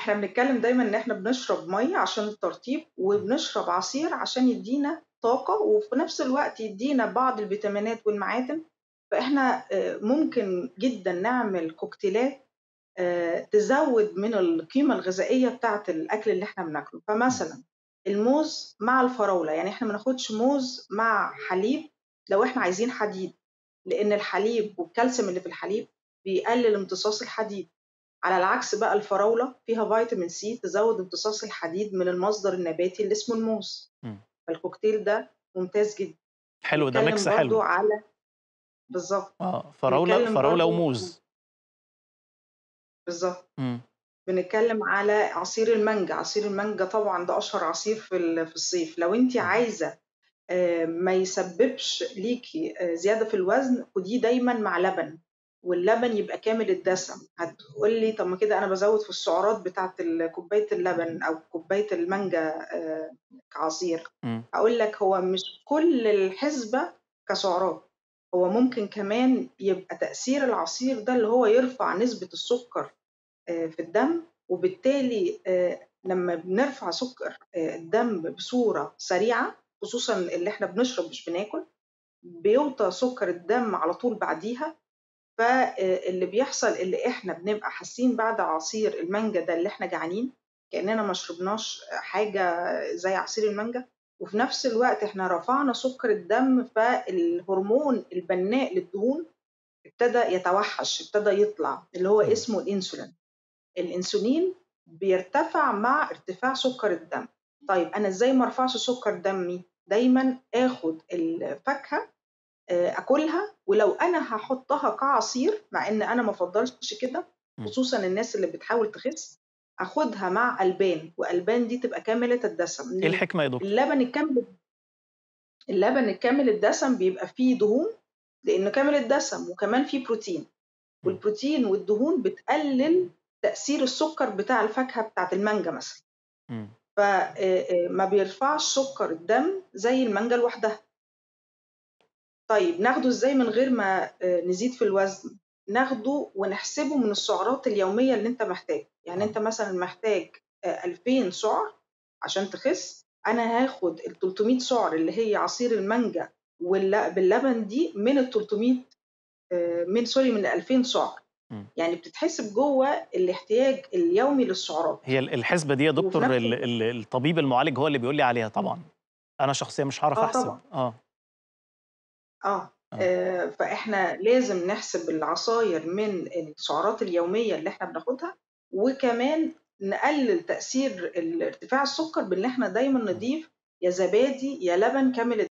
إحنا بنتكلم دايمًا إن إحنا بنشرب مَيّة عشان الترطيب، وبنشرب عصير عشان يدّينا طاقة، وفي نفس الوقت يدّينا بعض الفيتامينات والمعادن، فإحنا آآ ممكن جدًا نعمل كوكتيلات آآ تزوّد من القيمة الغذائية بتاعة الأكل اللي إحنا بناكله، فمثلًا الموز مع الفراولة، يعني إحنا ما ناخدش موز مع حليب لو إحنا عايزين حديد، لإن الحليب والكالسيوم اللي في الحليب بيقلل امتصاص الحديد، على العكس بقى الفراولة فيها فيتامين سي تزوّد امتصاص الحديد من المصدر النباتي اللي اسمه الموز، إمم. فالكوكتيل ده ممتاز جدًا. حلو ده بنتكلم mix حلو. برضه على بالضبط. آه، فراولة بنتكلم فراولة برضه وموز. بالضبط. إمم. بنتكلم على عصير المانجا، عصير المانجا طبعًا ده أشهر عصير في ال في الصيف، لو أنتِ إمم. عايزة آآ ما يسببش ليكِ آآ زيادة في الوزن، خديه دايمًا مع لبن، واللبن يبقى كامل الدسم، هتقول لي طب ما كده أنا بازوّد في السعرات بتاعة ال كوباية اللبن أو كوباية المانجا آآ كعصير، إمم. هاقول لك هو مش كل الحسبة كسعرات، هو ممكن كمان يبقى تأثير العصير ده اللي هو يرفع نسبة السكر آآ في الدم، وبالتالي آآ لمّا بنرفع سكر آآ الدم بصورة سريعة، خصوصًا اللي إحنا بنشرب مش بناكل، بيوطى سكر الدم على طول بعديها، ف آآ اللي بيحصل اللي إحنا بنبقى حاسين بعد عصير المانجا ده اللي إحنا جعانين، كأننا ما شربناش حاجة زي عصير المانجا، وفي نفس الوقت إحنا رفعنا سكر الدم، فالهرمون البناء للدهون ابتدى يتوحّش، ابتدى يطلع، اللي هو إمم. اسمه الإنسولين. الإنسولين بيرتفع مع ارتفاع سكر الدم. طيب أنا إزاي ما أرفعش سكر دمي؟ دايمًا آخد الفاكهة آآ آكلها، ولو أنا هاحطها كعصير، مع إن أنا ما أفضّلش كده، إمم. خصوصًا الناس اللي بتحاول تخس، آخدها مع ألبان، وألبان دي تبقى كاملة الدسم، إيه ليه؟ الحكمة يا دكتور؟ اللبن الكامل اللبن الكامل الدسم بيبقى فيه دهون، لإنه كامل الدسم، وكمان فيه بروتين، إمم. والبروتين والدهون بتقلل تأثير السكر بتاع الفاكهة بتاعة المانجا مثلًا. إمم. ف آآ آآ ما بيرفعش سكر الدم زي المانجا لوحدها. طيب ناخده إزاي من غير ما آآ نزيد في الوزن؟ ناخده ونحسبه من السعرات اليومية اللي أنت محتاجها، يعني آه. أنت مثلًا محتاج آآ 2000 سعر عشان تخس، أنا هاخد ال300 سعر اللي هي عصير المانجا والل باللبن دي من ال300 آآ من sorry من ال2000 سعر، إمم. يعني بتتحسب جوّه الاحتياج اليومي للسعرات. هي ال الحسبة دي يا وفي دكتور نفس ال الوقت ال الطبيب المعالج هو اللي بيقول لي عليها طبعًا، أنا شخصيًا مش هاعرف آه أحسب، طبعًا. آه. آه. آه. آآ فإحنا لازم نحسب العصاير من السعرات اليومية اللي إحنا بناخدها، وكمان نقلل تأثير ال ارتفاع السكر بإن إحنا دايمًا إمم. نضيف يا زبادي يا لبن كامل